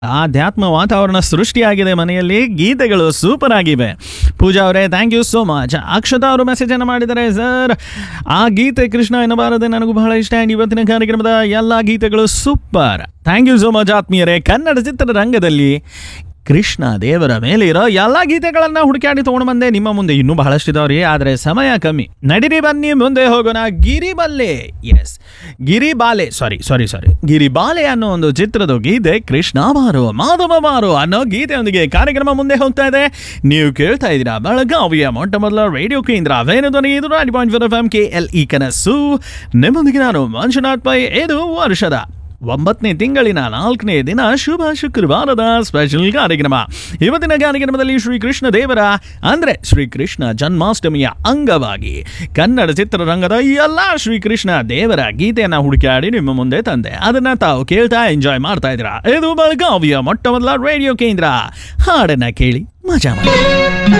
ಆಧ್ಯಾತ್ಮ ವಾತಾವರಣ ಸೃಷ್ಟಿಯಾಗಿದೆ ಮನೆಯಲ್ಲಿ ಗೀತೆಗಳು ಸೂಪರ್ ಆಗಿವೆ ಪೂಜಾ ಅವರೇ thank you so much Akshata ಅವರು ಮೆಸೇಜ್ ಅನ್ನು ಮಾಡಿದ್ದಾರೆ ಸರ್ ಆ ಗೀತೆ ಕೃಷ್ಣ ಎನ್ನಬಾರದೆ ನನಗೂ ಬಹಳ ಇಷ್ಟ ಆ್ಯಂಡ್ ಇವತ್ತಿನ ಕಾರ್ಯಕ್ರಮದ ಎಲ್ಲ ಗೀತೆಗಳು super thank you so much ಆತ್ಮೀಯರೇ ಕನ್ನಡ ಚಿತ್ರರಂಗದಲ್ಲಿ ಕೃಷ್ಣ ದೇವರ ಮೇಲೆ ಇರೋ ಎಲ್ಲ ಗೀತೆಗಳನ್ನ ಹುಡುಕಾಡಿ ತಗೊಂಡು ಬಂದೆ ನಿಮ್ಮ ಮುಂದೆ ಇನ್ನೂ ಬಹಳಷ್ಟಿದಾವ್ರಿ ಆದರೆ ಸಮಯ ಕಮ್ಮಿ ನಡಿರಿ ಬನ್ನಿ ಮುಂದೆ ಹೋಗೋಣ Giribale yes Giribale sorry sorry sorry Giribale ಅನ್ನೋ ಒಂದು ಚಿತ್ರದ ಗೀತೆ ಕೃಷ್ಣ ಬಾರು ಮಾಧವ ಬಾರು ಅನ್ನೋ ಗೀತೆಯೊಂದಿಗೆ ಕಾರ್ಯಕ್ರಮ ಮುಂದೆ ಹೋಗ್ತಾ ಇದೆ ನೀವು ಕೇಳ್ತಾ ಇದ್ದೀರಾ ಬೆಳಗಾವಿಯ ಮೊಟ್ಟ ಮೊದಲ ರೇಡಿಯೋ ಕೇಂದ್ರ ವೇಣುಧ್ವನಿ ಇದು ನಾಡಿ point four F M K L E ಕನಸು ನಿಮ್ಮೊಂದಿಗೆ ನಾನು ಮಂಜುನಾಥ್ ಪೈ ಇದು ವರ್ಷದ ಒಂಬತ್ತನೇ ತಿಂಗಳಿನ ನಾಲ್ಕನೇ ದಿನ ಶುಭ ಶುಕ್ರವಾರದ ಸ್ಪೆಷಲ್ ಕಾರ್ಯಕ್ರಮ ಇವತ್ತಿನ ಕಾರ್ಯಕ್ರಮದಲ್ಲಿ ಶ್ರೀಕೃಷ್ಣ ದೇವರ ಅಂದ್ರೆ ಶ್ರೀಕೃಷ್ಣ ಜನ್ಮಾಷ್ಟಮಿಯ ಅಂಗವಾಗಿ ಕನ್ನಡ ಚಿತ್ರರಂಗದ ಎಲ್ಲ ಶ್ರೀಕೃಷ್ಣ ದೇವರ ಗೀತೆಯನ್ನ ಹುಡುಕಾಡಿ ನಿಮ್ಮ ಮುಂದೆ ತಂದೆ ಅದನ್ನ ತಾವು ಕೇಳ್ತಾ ಎಂಜಾಯ್ ಮಾಡ್ತಾ ಇದ್ದೀರಾ ಇದು ಬೆಳಗಾವಿಯ ಮೊಟ್ಟ ಮೊದಲ ರೇಡಿಯೋ ಕೇಂದ್ರ ಹಾಡನ್ನ ಕೇಳಿ ಮಜಾ ಮಾಡಿ